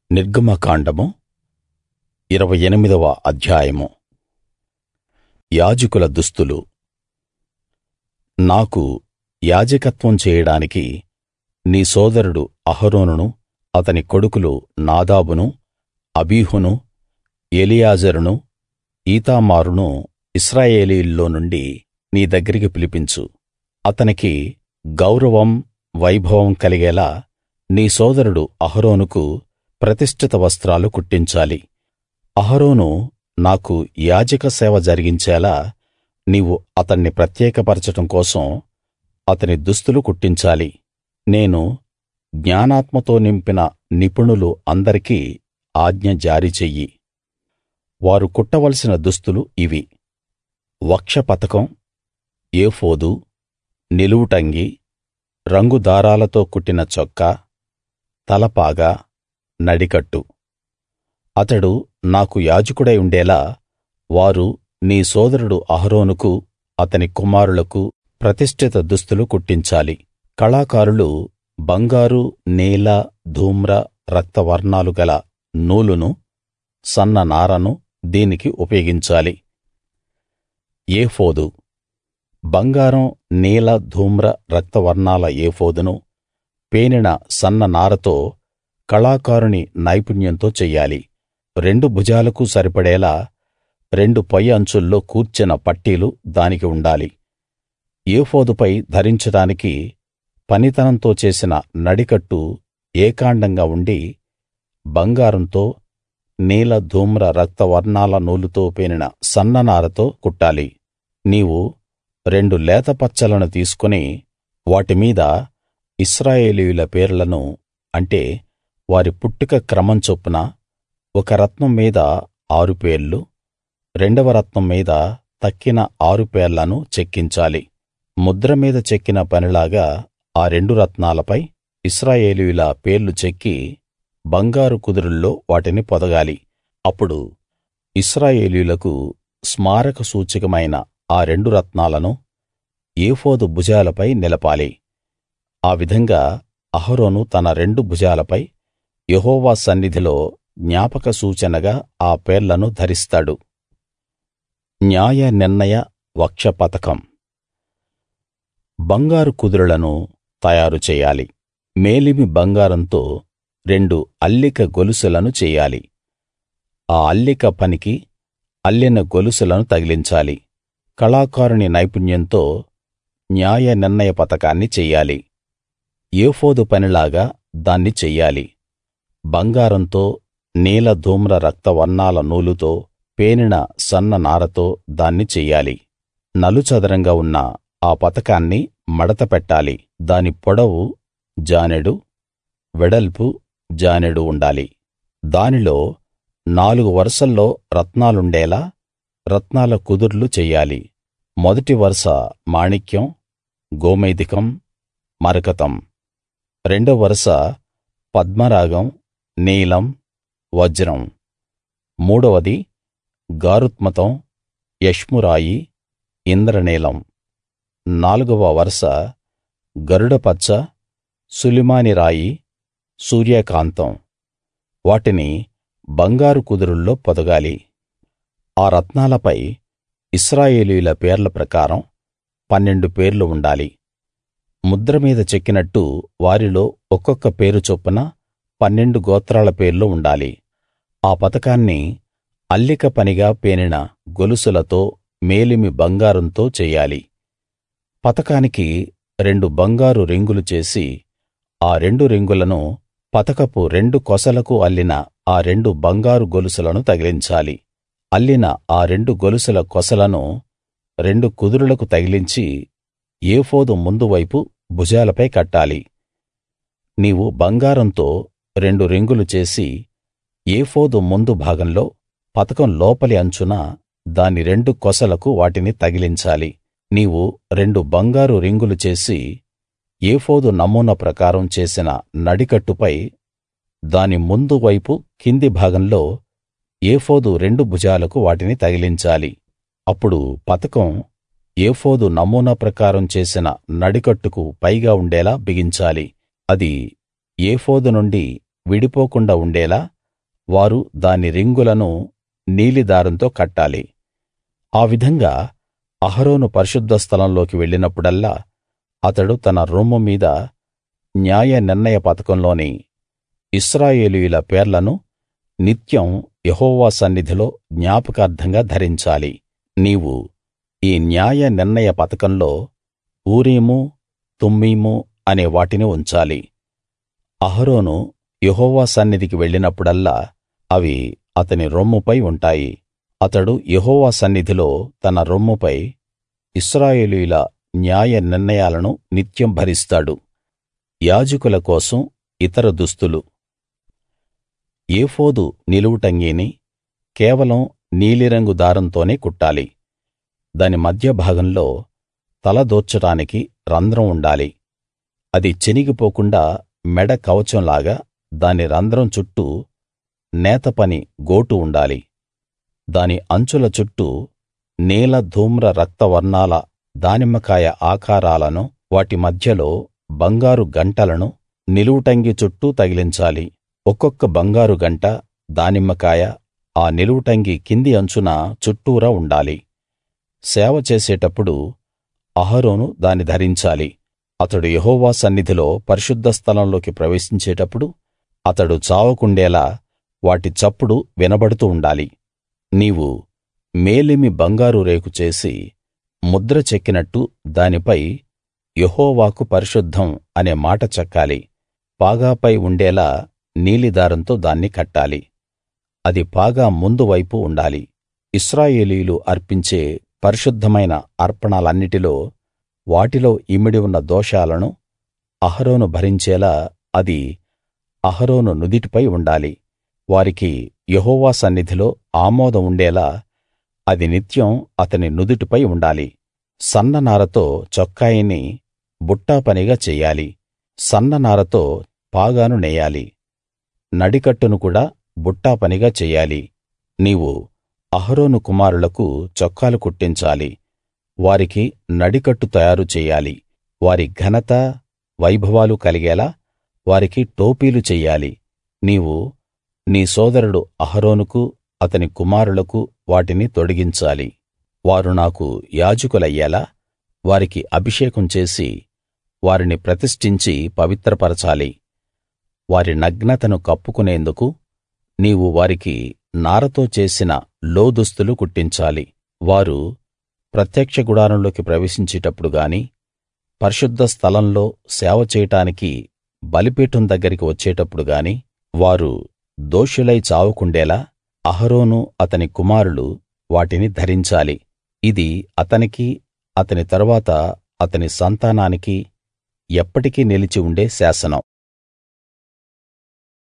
నిర్గమకాండము ఇరవై ఎనిమిదవ అధ్యాయము యాజకుల దుస్తులు నాకు యాజకత్వం చేయడానికి నీ సోదరుడు అహరోనును అతని కొడుకులు నాదాబును అబీహును ఎలియాజరును ఈతామారును ఇశ్రాయేలీయుల్లో నుండి నీ దగ్గరికి పిలిపించు అతనికి గౌరవం వైభవం కలిగేలా నీ సోదరుడు అహరోనుకు ప్రతిష్ఠిత వస్త్రాలు కుట్టించాలి అహరోను నాకు యాజక సేవ జరిగించేలా నీవు అతణ్ణి ప్రత్యేకపరచడం కోసం అతని దుస్తులు కుట్టించాలి నేను జ్ఞానాత్మతో నింపిన నిపుణులు అందరికీ ఆజ్ఞ జారీ చెయ్యి వారు కుట్టవలసిన దుస్తులు ఇవి వక్షపతకం ఏఫోదు నిలువుటంగీ రంగు దారాలతో కుట్టిన చొక్కా తలపాగా నడికట్టు అతడు నాకు యాజకుడై ఉండేలా వారు నీ సోదరుడు అహరోనుకు అతని కుమారులకు ప్రతిష్ఠిత దుస్తులు కుట్టించాలి కళాకారులు బంగారు నీల ధూమ్ర రక్త వర్ణాలు గల నూలును సన్న నారను దీనికి ఉపయోగించాలి ఏఫోదు బంగారం నీల ధూమ్ర రక్త వర్ణాల ఏఫోదును పేనిన సన్న నారతో కళాకారుని నైపుణ్యంతో చెయ్యాలి రెండు భుజాలకూ సరిపడేలా రెండు పై అంచుల్లో కూర్చిన పట్టీలు దానికి ఉండాలి ఏఫోదుపై ధరించడానికి పనితనంతో చేసిన నడికట్టు ఏకాండంగా ఉండి బంగారంతో నీల ధూమ్ర రక్త వర్ణాల నూలుతో పేనిన సన్ననారతో కుట్టాలి నీవు రెండు లేత పచ్చలను తీసుకుని వాటి మీద ఇశ్రాయేలీయుల పేర్లను అంటే వారి పుట్టుక క్రమం చొప్పున ఒక రత్నం మీద ఆరు పేర్లు రెండవ రత్నం మీద తక్కిన ఆరు పేర్లను చెక్కించాలి ముద్ర మీద చెక్కిన పనిలాగా ఆ రెండు రత్నాలపై ఇశ్రాయేలీయుల పేర్లు చెక్కి బంగారు కుదురుల్లో వాటిని పొదగాలి అప్పుడు ఇశ్రాయేలీయులకు స్మారక సూచకమైన ఆ రెండు రత్నాలను ఏఫోదు భుజాలపై నిలపాలి ఆ విధంగా అహరోను తన రెండు భుజాలపై యెహోవా సన్నిధిలో జ్ఞాపక సూచనగా ఆ పేర్లను ధరిస్తాడు న్యాయ నిర్ణయ వక్షపతకం బంగారు కుదురులను తయారు చెయ్యాలి మేలిమి బంగారంతో రెండు అల్లిక గొలుసులను చెయ్యాలి ఆ అల్లిక పనికి అల్లిన గొలుసులను తగిలించాలి కళాకారుని నైపుణ్యంతో న్యాయ నిర్ణయ పతకాన్ని చెయ్యాలి ఏఫోదు పనిలాగా దాన్ని చెయ్యాలి బంగారంతో నీల ధూమ్ర రక్త వర్ణాల నూలుతో పేనిన సన్న నారతో దాన్ని చెయ్యాలి నలుచదరంగా ఉన్న ఆ పతకాన్ని మడత పెట్టాలి దాని పొడవు జానెడు వెడల్పు జానెడు ఉండాలి దానిలో నాలుగు వరుసల్లో రత్నాలుండేలా రత్నాల కుదుర్లు చెయ్యాలి మొదటి వరుస మాణిక్యం గోమేధికం మరకతం రెండో వరుస పద్మరాగం నీలం వజ్రం మూడవది గారుత్మతం యష్మురాయి ఇంద్రనీలం నాలుగవ వరుస గరుడపచ్చ సులిమాని రాయి సూర్యకాంతం వాటిని బంగారు కుదురుల్లో పొదగాలి ఆ రత్నాలపై ఇశ్రాయేలీయుల పేర్ల ప్రకారం పన్నెండు పేర్లు ఉండాలి ముద్ర మీద చెక్కినట్టు వారిలో ఒక్కొక్క పేరు చొప్పున పన్నెండు గోత్రాల పేర్లు ఉండాలి ఆ పతకాన్ని అల్లిక పనిగా పేనిన గొలుసులతో మేలిమి బంగారంతో చెయ్యాలి పతకానికి రెండు బంగారు రింగులు చేసి ఆ రెండు రింగులను పతకపు రెండు కొసలకు అల్లిన ఆ రెండు బంగారు గొలుసులను తగిలించాలి అల్లిన ఆ రెండు గొలుసుల కొసలను రెండు కుదురులకు తగిలించి ఏఫోదు ముందు వైపు భుజాలపై కట్టాలి నీవు బంగారంతో రెండు రింగులు చేసి ఏఫోదు ముందు భాగంలో పతకం లోపలి అంచున దాని రెండు కొసలకు వాటిని తగిలించాలి నీవు రెండు బంగారు రింగులు చేసి ఏఫోదు నమూనా ప్రకారం చేసిన నడికట్టుపై దాని ముందు వైపు కింది భాగంలో ఏఫోదు రెండు భుజాలకు వాటిని తగిలించాలి అప్పుడు పతకం ఏఫోదు నమూనా ప్రకారం చేసిన నడికట్టుకు పైగా ఉండేలా బిగించాలి అది ఏఫోదు నుండి విడిపోకుండా ఉండేలా వారు దాని రింగులను నీలి దారంతో కట్టాలి ఆ విధంగా అహరోను పరిశుద్ధ స్థలంలోకి వెళ్ళినప్పుడల్లా అతడు తన రొమ్ము మీద న్యాయ నిర్ణయ పతకంలోని ఇశ్రాయేలీయుల పేర్లను నిత్యం యెహోవా సన్నిధిలో జ్ఞాపకార్థంగా ధరించాలి నీవు ఈ న్యాయ నిర్ణయ పతకంలో ఊరీము తుమ్మీము అనే వాటిని ఉంచాలి అహరోను యెహోవా సన్నిధికి వెళ్ళినప్పుడల్లా అవి అతని రొమ్ముపై ఉంటాయి అతడు యెహోవా సన్నిధిలో తన రొమ్ముపై ఇశ్రాయేలీయుల న్యాయ నిర్ణయాలను నిత్యం భరిస్తాడు యాజకుల కోసం ఇతర దుస్తులు ఏఫోదు నిలువుటంగీని కేవలం నీలిరంగు దారంతోనే కుట్టాలి దాని మధ్య భాగంలో తల దూర్చడానికి రంధ్రం ఉండాలి అది చినిగిపోకుండా మెడ కవచంలాగా దాని రంధ్రం చుట్టూ నేతపని గోటు ఉండాలి దాని అంచుల చుట్టూ నీల ధూమ్ర రక్త వర్ణాల దానిమ్మకాయ ఆకారాలను వాటి మధ్యలో బంగారు గంటలను నిలువుటంగి చుట్టూ తగిలించాలి ఒక్కొక్క బంగారు గంట దానిమ్మకాయ ఆ నిలువుటంగి కింది అంచున చుట్టూరా ఉండాలి సేవ చేసేటప్పుడు అహరోను దాని ధరించాలి అతడు యెహోవా సన్నిధిలో పరిశుద్ధ స్థలంలోకి ప్రవేశించేటప్పుడు అతడు చావకుండేలా వాటి చప్పుడు వినబడుతూ ఉండాలి నీవు మేలిమి బంగారు రేకు చేసి ముద్ర చెక్కినట్టు దానిపై యెహోవాకు పరిశుద్ధం అనే మాట చెక్కాలి పాగాపై ఉండేలా నీలి దారంతో దాన్ని కట్టాలి అది పాగా ముందు వైపు ఉండాలి ఇశ్రాయేలీయులు అర్పించే పరిశుద్ధమైన అర్పణలన్నిటిలో వాటిలో ఇమిడి ఉన్న దోషాలను అహరోను భరించేలా అది అహరోను నుదిటిపై ఉండాలి వారికి యెహోవా సన్నిధిలో ఆమోదం ఉండేలా అది నిత్యం అతని నుదిటిపై ఉండాలి సన్ననారతో చొక్కాయిని బుట్టాపనిగా చెయ్యాలి సన్ననారతో పాగాను నేయాలి నడికట్టును కూడా బుట్టాపనిగా చెయ్యాలి నీవు అహరోను కుమారులకు చొక్కాలు కుట్టించాలి వారికి నడికట్టు తయారు చెయ్యాలి వారి ఘనత వైభవాలు కలిగేలా వారికి టోపీలు చెయ్యాలి నీవు నీ సోదరుడు అహరోనుకు అతని కుమారులకు వాటిని తొడిగించాలి వారు నాకు యాజకులయ్యేలా వారికి అభిషేకం చేసి వారిని ప్రతిష్ఠించి పవిత్రపరచాలి వారి నగ్నతను కప్పుకునేందుకు నీవు వారికి నారతో చేసిన లోదుస్తులు కుట్టించాలి వారు ప్రత్యక్ష గుడారంలోకి ప్రవేశించేటప్పుడు గాని పరిశుద్ధ స్థలంలో సేవ చేయడానికి బలిపీఠం దగ్గరికి వచ్చేటప్పుడు గాని వారు దోషులై చావకుండేలా అహరోను అతని కుమారులు వాటిని ధరించాలి ఇది అతనికి అతని తరువాత అతని సంతానానికి ఎప్పటికీ నిలిచి ఉండే శాసనం